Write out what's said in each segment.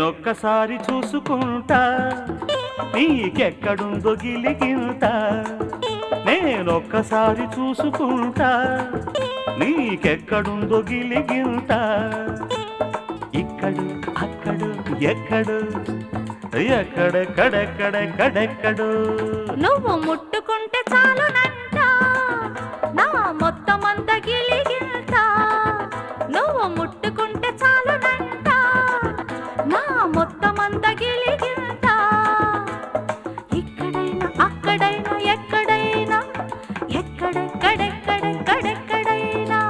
నేనొక్కసారి చూసుకుంటా నీకెక్కడుందో గిలిగింత నేనొక్కసారి చూసుకుంటా నీకెక్కడుందో గిలిగింత ఇక్కడు అక్కడు ఎక్కడు ఎక్కడెక్కడెక్కడెక్కడెక్కడు నువ్వు ముట్టుకుంటే చాలునంట నా మొత్తం అంత గిలిగిల్త నువ్వు ముట్టుకుంటే చాలునంట నా మొత్తం అంత గిలిగిల్త ఇక్కడైనా అక్కడైనా ఎక్కడైనా ఎక్కడెక్కడెక్కడెక్కడెక్కడైనా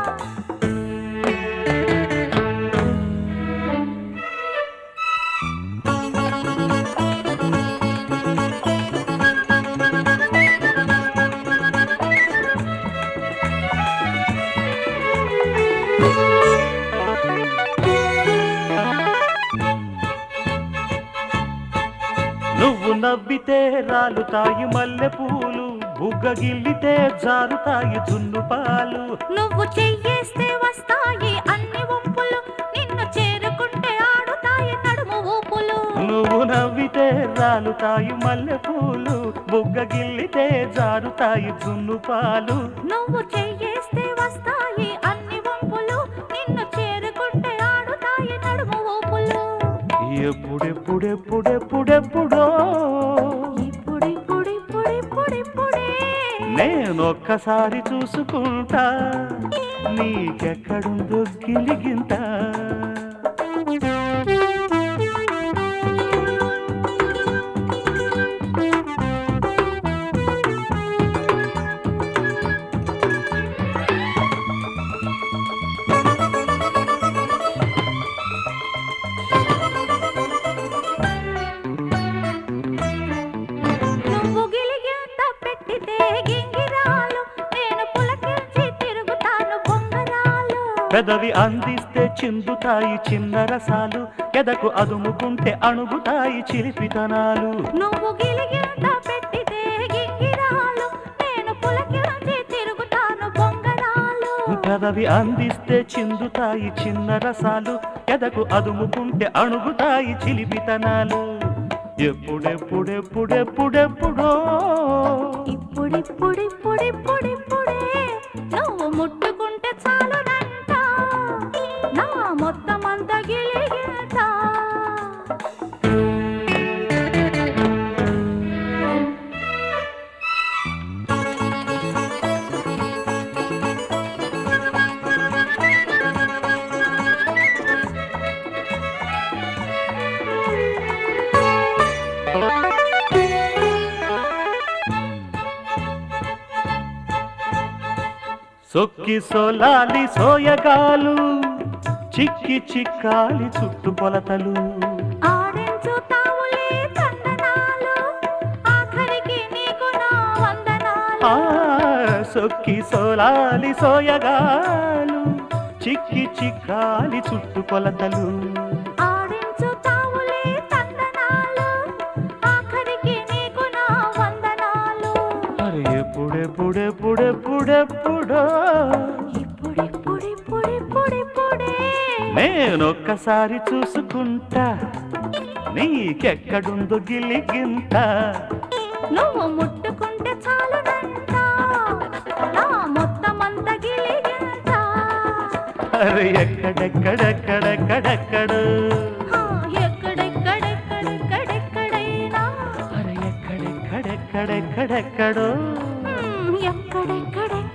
నువ్వు నవ్వితే రాలుతాయి మల్లె పూలు బుగ్గగిల్లితే జారుతాయి జున్ను పాలు నువ్వు చెయ్యేస్తే వస్తాయి అన్ని ఒప్పులు నిన్ను చేరుకుంటే ఆడుతాయి నడుము ఊపులు నువ్వు నవ్వితే రాలుతాయి మల్లె పూలు బుగ్గగిల్లితే జారుతాయి జున్ను పాలు నువ్వు చెయ్యేస్తే వస్తాయి అన్ని వంపులు నిన్ను చేరుకుంటే ఆడుతాయి నడుము ఊపులు ఎప్పుడెప్పుడెప్పుడెప్పుడెప్పుడో ఇప్పుడిప్పుడిప్పుడిప్పుడిప్పుడే నేనొక్కసారి చూసుకుంటా నీకెక్కడుందో గిలిగింత నువ్వు గిలిగిత పెట్టితే గింగిరాలు నేను పులకించి తిరుగుతాను బొంగరాలు పెదవి అందిస్తే చిందుతాయి చిన్న రసాలు ఎదకు అదుముకుంటే అణుగుతాయి చిలిపితనాలు నువ్వు గిలిగిత పెట్టితే గింగిరాలు నేను పులకించి తిరుగుతాను బొంగరాలు పెదవి అందిస్తే చిందుతాయి చిన్న రసాలు ఎదకు అదుముకుంటే అణుగుతాయి చిలిపితనాలు ఎప్పుడెప్పుడెప్పుడెప్పుడెప్పుడో ఇప్పుడిప్పుడిప్పుడిప్పుడిప్పుడే నువ్వు ముట్టుకుంటే చాలునంట నా మొత్తం అంత గిలిగిత సొక్కి సోలాలి సోయగాలు చిక్కి చిక్కాలి చుట్టుకొలతలు ఆడించుతావులే తందనాలు ఆఖరికి నీకు నా వందనాలు ఆ సొక్కి సోలాలి సోయగాలు చిక్కి చిక్కాలి చుట్టుకొలతలు ఆడించుతావులే తందనాలు ఆఖరికి నీకు నా వందనాలు అరే ఎప్పుడెప్పుడెప్పుడెప్పుడెప్పుడో ఇప్పుడిప్పుడిప్పుడిప్పుడిప్పుడే నేనొక్కసారి చూసుకుంటా నీకెక్కడుందో గిలిగింత నువ్వు ముట్టుకుంటే చాలునంట నా మొత్తం అంత గిలిగింత అరే ఎక్కడెక్కడెక్కడెక్కడెక్కడు ఆ, ఎక్కడెక్కడెక్కడెక్కడెక్కడైనా అరే ఎక్కడెక్కడెక్కడెక్కడో మ్, ఎక్కడెక్కడెక్కడెక్కడెక్కడైనా